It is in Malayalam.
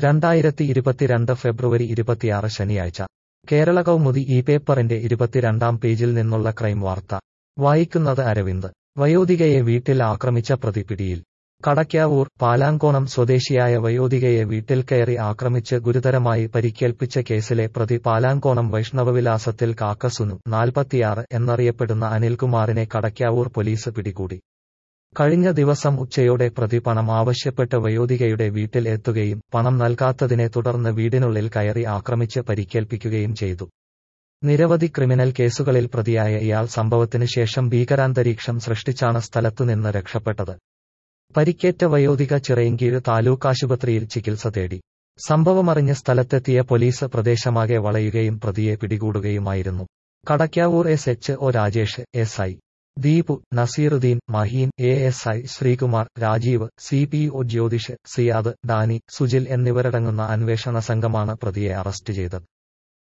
രണ്ടായിരത്തി ഇരുപത്തിരണ്ട് ഫെബ്രുവരി ഇരുപത്തിയാറ് ശനിയാഴ്ച കേരള കൗമുദി ഈ പേപ്പറിന്റെ ഇരുപത്തിരണ്ടാം പേജിൽ നിന്നുള്ള ക്രൈം വാർത്ത വായിക്കുന്നത് അരവിന്ദ് വയോധികയെ വീട്ടിൽ ആക്രമിച്ച പ്രതി പിടിയിൽ കടയ്ക്കാവൂർ പാലാങ്കോണം സ്വദേശിയായ വയോധികയെ വീട്ടിൽ കയറി ആക്രമിച്ച് ഗുരുതരമായി പരിക്കേൽപ്പിച്ച കേസിലെ പ്രതി പാലാങ്കോണം വൈഷ്ണവവിലാസത്തിൽ കാക്കസുനു നാൽപ്പത്തിയാറ് എന്നറിയപ്പെടുന്ന അനിൽകുമാറിനെ കടയ്ക്കാവൂർ പോലീസ് പിടികൂടി കഴിഞ്ഞ ദിവസം ഉച്ചയോടെ പ്രതി പണം ആവശ്യപ്പെട്ട് വയോധികയുടെ വീട്ടിൽ എത്തുകയും പണം നൽകാത്തതിനെ തുടർന്ന് വീടിനുള്ളിൽ കയറി ആക്രമിച്ച് പരിക്കേൽപ്പിക്കുകയും ചെയ്തു നിരവധി ക്രിമിനൽ കേസുകളിൽ പ്രതിയായ ഇയാൾ സംഭവത്തിന് ശേഷം ഭീകരാന്തരീക്ഷം സൃഷ്ടിച്ചാണ് സ്ഥലത്തുനിന്ന് രക്ഷപ്പെട്ടത് പരിക്കേറ്റ വയോധിക ചിറയൻകീഴ് താലൂക്ക് ആശുപത്രിയിൽ ചികിത്സ തേടി സംഭവമറിഞ്ഞ് സ്ഥലത്തെത്തിയ പോലീസ് പ്രദേശമാകെ വളയുകയും പ്രതിയെ പിടികൂടുകയുമായിരുന്നു Kadakkavoor S H O Rajesh S I Deepu Naseeruddin Maheen A S I Sreekumar Rajeev C P O Jyothish Siyad Dani Sujil എന്നിവരടങ്ങുന്ന അന്വേഷണ സംഘമാണ് പ്രതിയെ അറസ്റ്റ് ചെയ്തത്